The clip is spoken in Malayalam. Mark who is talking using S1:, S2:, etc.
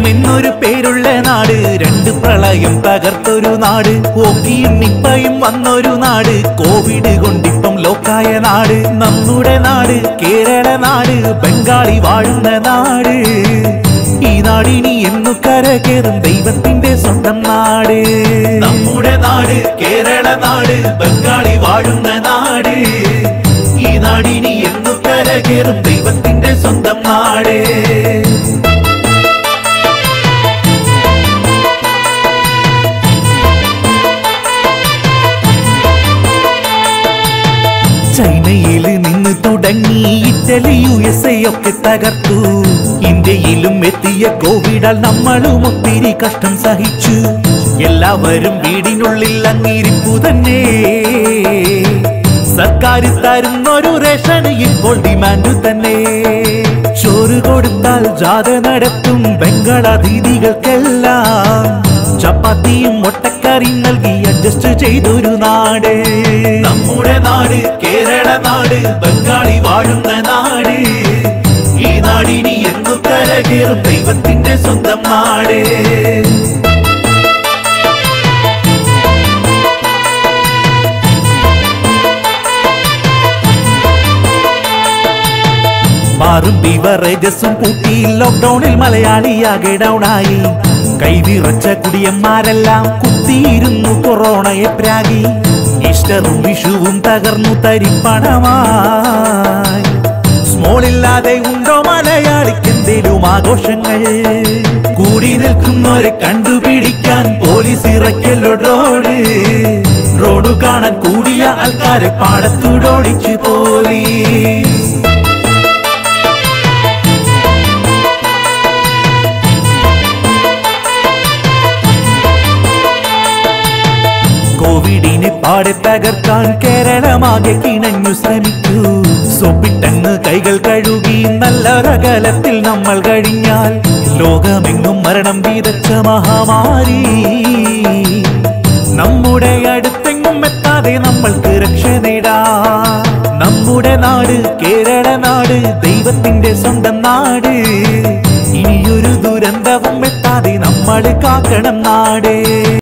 S1: എന്നൊരു പേരുള്ള നാട് രണ്ട് പ്രളയം തകർത്തൊരു നാട് ഓക്കിയും നിപ്പയും വന്നൊരു നാട് കോവിഡ് കൊണ്ടിപ്പം ലോക്കായ നാട് നമ്മുടെ നാട് കേരള നാട് ബംഗാളി വാഴുന്ന നാട് ഈ നാടിനി എന്നു കരകേറും ദൈവത്തിന്റെ സ്വന്തം നാട് നമ്മുടെ നാട് കേരള നാട് ബംഗാളി വാഴുന്ന നാട് ഈ നാടിനി എന്നു കരകേറും ദൈവത്തിന്റെ സ്വന്തം നാട് ചൈനയിൽ നിന്ന് തുടങ്ങി ഇറ്റലി യു എസ് എ ഒക്കെ തകർത്തു ഇന്ത്യയിലും എത്തിയ കോവിഡാൽ നമ്മളും ഒത്തിരി കഷ്ടം സഹിച്ചു എല്ലാവരും വീടിനുള്ളിൽ അങ്ങിരിപ്പു തന്നെ സർക്കാർ തരുന്നൊരു റേഷൻ ഇപ്പോൾ ഡിമാൻഡ് തന്നെ ചോറ് കൊടുത്താൽ ജാഥ നടത്തും ബംഗാളാതീതികൾക്കെല്ലാം ചപ്പാത്തിയും മുട്ടക്കറി നൽകി അഡ്ജസ്റ്റ് ചെയ്തൊരു നാട് നമ്മുടെ നാട് കേരള നാട് ബംഗാളി വാഴുന്ന നാട് ഈ നാടിനി എന്നു കരകേറും ദൈവത്തിന്റെ സ്വന്തം നാട് മാറും ബീവറേജസും പൂട്ടി ലോക്ക്ഡൌണിൽ മലയാളിയാകെ ഡൗണായി കൈവിറച്ച കുടിയന്മാരെല്ലാം കുത്തിയിരുന്നു കൊറോണയെ പ്രാഗി ഈസ്റ്ററും വിഷുവും തകർന്നു തരിപ്പണമായി സ്മോളില്ലാതെ ഉണ്ടോ മലയാളിക്ക് എന്തേലും ആഘോഷങ്ങൾ കൂടി നിൽക്കുന്നവരെ കണ്ടുപിടിക്കാൻ പോലീസ് ഇറക്കല്ലോ റോഡ് റോഡ് കാണാൻ കൂടിയ ആൾക്കാരെ പാടത്തൂടോടിച്ച് പോലീസ് കോവിഡിനെ പാടെ തകർക്കാൻ കേരളമാകെ കിണഞ്ഞു ശ്രമിക്കൂ സോപ്പിട്ടങ്ങ് കൈകൾ കഴുകി നല്ലൊരകലത്തിൽ നമ്മൾ കഴിഞ്ഞാൽ ലോകമെങ്ങും മരണം വീതച്ച മഹാമാരി നമ്മുടെ അടുത്തെങ്ങും എത്താതെ നമ്മൾക്ക് രക്ഷ നേടാം നമ്മുടെ നാട് കേരള നാട് ദൈവത്തിന്റെ സ്വന്തം നാട് ഇനിയൊരു ദുരന്തവും എത്താതെ നമ്മൾ കാക്കണം നാട്